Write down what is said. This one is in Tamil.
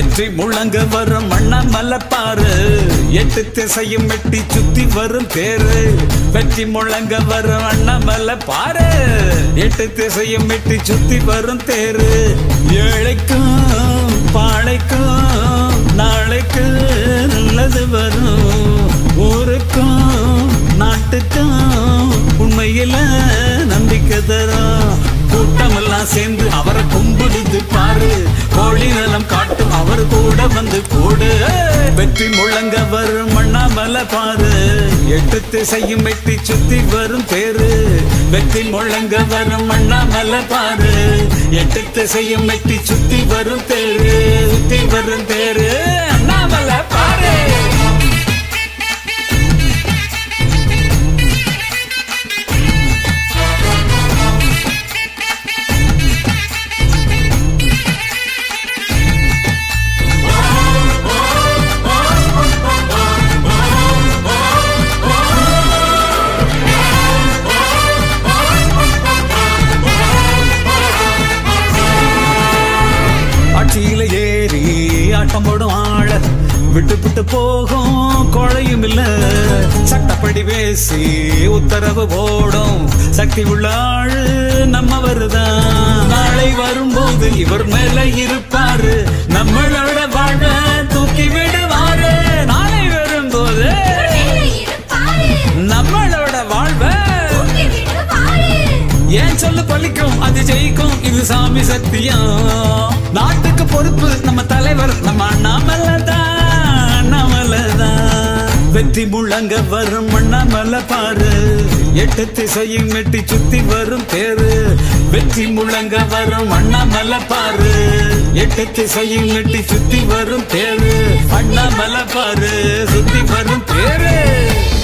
வெற்றி முழங்க வரும் அண்ணாமலை பாரு எட்டு திசையும் வெட்டி சுத்தி வரும் தேரு வெற்றி முழங்க வரும் அண்ணாமலை பாரு எட்டு திசையும் வெட்டி சுத்தி வரும் தேரு ஏழைக்கும் பாழைக்கும் நாளைக்கு நல்லது வரும் ஊருக்கும் நாட்டுக்கும் உண்மையில நம்பிக்கை தரும் கூட்டமெல்லாம் சேர்ந்து அவரை கும்பிடுது பாரு கோழி நலம் காட்டும் அவர் கூட வந்து கூடு வெற்றி முழங்க வரும் அண்ணாமலை பாரு எட்டு திசையும் வெட்டி சுத்தி வரும் தேரு வெற்றி முழங்க வரும் அண்ணாமலை பாரு எட்டு திசையும் வெட்டி சுத்தி வரும் தேரு சுத்தி வரும் தேரு அண்ணாமலை பாரு ஆட்சியில ஏறி ஆட்டம் போடும் ஆள விட்டு விட்டு போகும் கொழையும் இல்ல சட்டப்படி பேசி உத்தரவு போடும் சக்தி உள்ள ஆளு நம்ம வருதான் நாளை வரும்போது இவர் மேல இருப்பாரு நம்மளோட வாழ தூக்கி விடுவாரு நாளை வரும்போது நம்மளோட வாழ்வை ஏன் சொல்ல பழிக்கும் அது ஜெயிக்கும் இது சாமி சத்தியம் நாட்டுக்கு பொறுப்பு நம்ம தலைவர் நம்ம அண்ணாமலதான் அண்ணாமலதான் வெற்றி முழங்க வரும் அண்ணாமலை பாரு எட்டு திசையும் வெட்டி சுத்தி வரும் தேரு வெற்றி முழங்க வரும் அண்ணாமலை பாரு எட்டு திசையும் வெட்டி சுத்தி வரும் தேரு அண்ணாமலை பாரு சுத்தி வரும் தேரு